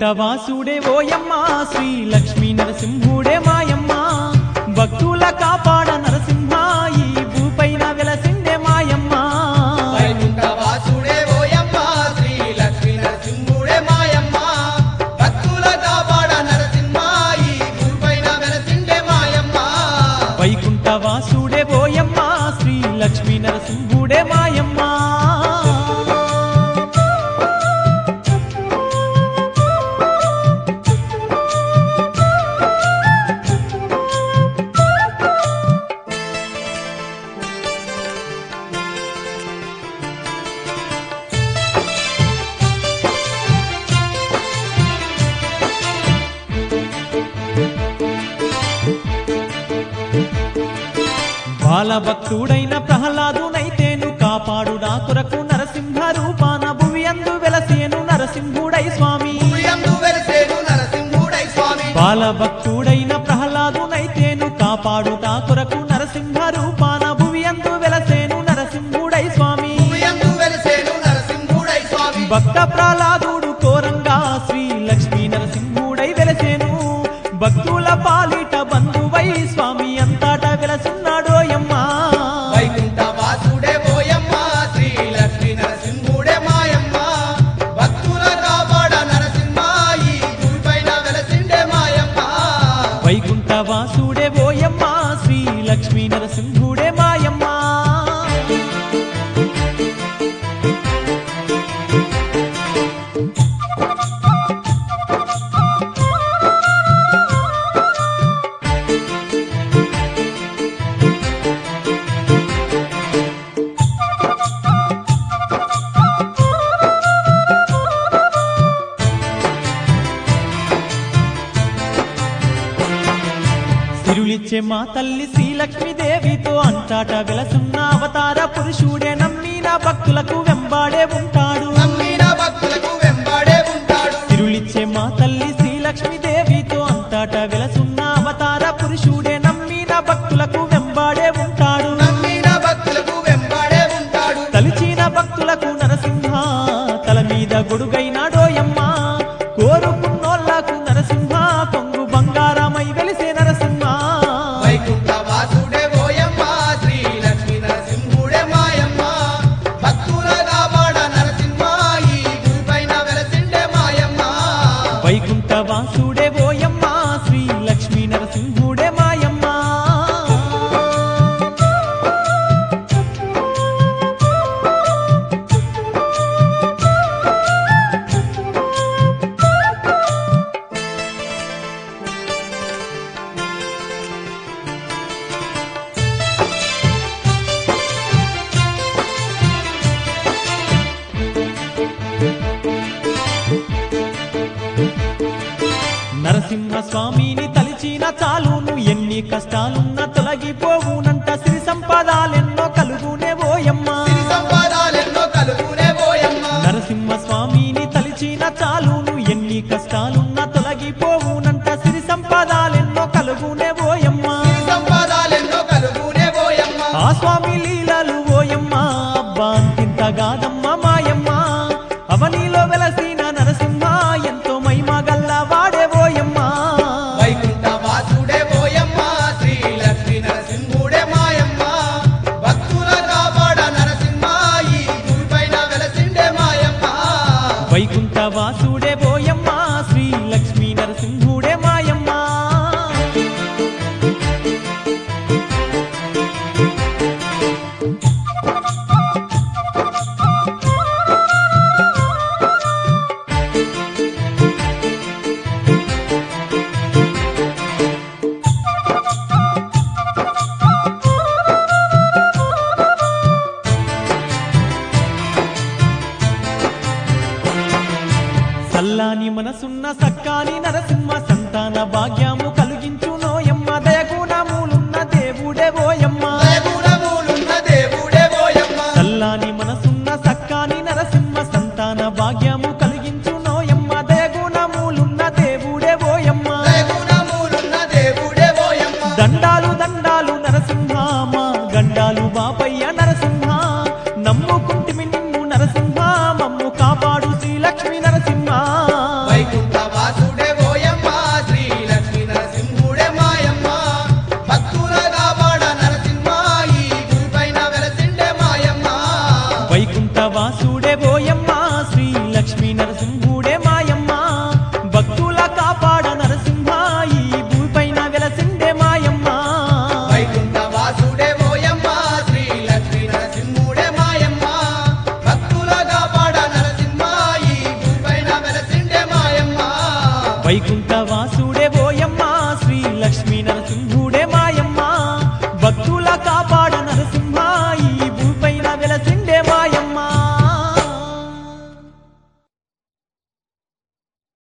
వైకుంఠవాసుడే ఓయమ్మ శ్రీ లక్ష్మీ నరసింహుడే మాయమ్మ భక్తుల కాపాడ నరసింహ ఈ భూపైన వెలసిండే మాయమ్మ వైకుంఠవాసుడే ఓయమ్మ శ్రీ లక్ష్మీ నరసింహుడే మాయమ్మ భక్తుల కాపాడ నరసింహ ఈ భూపైన వెలసిండే మాయమ్మ వైకుంఠవాసుడే ఓయమ్మ శ్రీ లక్ష్మీ నరసింహుడే మాయమ్మ బాలభక్తుడైన ప్రహ్లాదునైతేను కాపాడు నా కొరకు నరసింహ రూపాన భువి అందు వెలసేను నరసింహుడై స్వామి భూయందు వెలిసేను నరసింహుడై స్వామి బాలభక్తుడైన ప్రహ్లాదునైతేను కాపాడు నా కొరకు నరసింహ రూపాన భువి అందు వెలసేను నరసింహుడై స్వామి భూయందు వెలిసేను నరసింహుడై స్వామి భక్త ప్రహ్లాదుడు కోరంగా శ్రీ లక్ష్మీ నరసింహుడై వెలసేను భక్తుల పాలిట బంధువై స్వామి అంతట వెలసున్నాడోయమ్మా వైకుంఠవాసుడే ఓయమ్మ శ్రీ లక్ష్మీ నరసింహుడే మాయమ్మ భక్తుల కాపాడ నరసింహ ఈ భూపైన వెలసిండే మాయమ్మ వైకుంఠవాసుడే ఓయమ్మ శ్రీ లక్ష్మీ నరసింహుడే మాయమ్మ సిరులిచ్చే మా తల్లి శ్రీలక్ష్మీదేవితో అంతట వెలసున్న అవతార పురుషుడే నమ్మిన భక్తులకు వెంబాడే ఉంటాడు నమ్మిన భక్తులకు వెంబడే ఉంటాడు సిరులిచ్చే మా తల్లి శ్రీలక్ష్మీదేవితో అంతట వెలసున్న అవతార పురుషుడే నమ్మిన భక్తులకు వెంబాడే ఉంటాడు నమ్మిన భక్తులకు వెంబడే ఉంటాడు తలిచిన భక్తులకు నరసింహ తల మీద గొడుగైనాడోయమ్మ కోరుకున్నోళ్లకు నరసింహ కొంగు బంగారమై వెలిసే నరసింహ వైకుంఠవాసుడే ఓయమ్మ శ్రీ లక్ష్మీ నరసింహుడే మాయమ్మ భక్తుల కాపాడ నరసింహ ఈ భూపైన వెలసిండే మాయమ్మ వైకుంఠ వాసుడే ఓయమ్మ శ్రీ లక్ష్మీ నరసింహుడే మాయమ్మ నరసింహ స్వామిని తలిచిన చాలును ఎన్ని కష్టాలున్న తొలగిపోవునంట శ్రీ సంపదాలే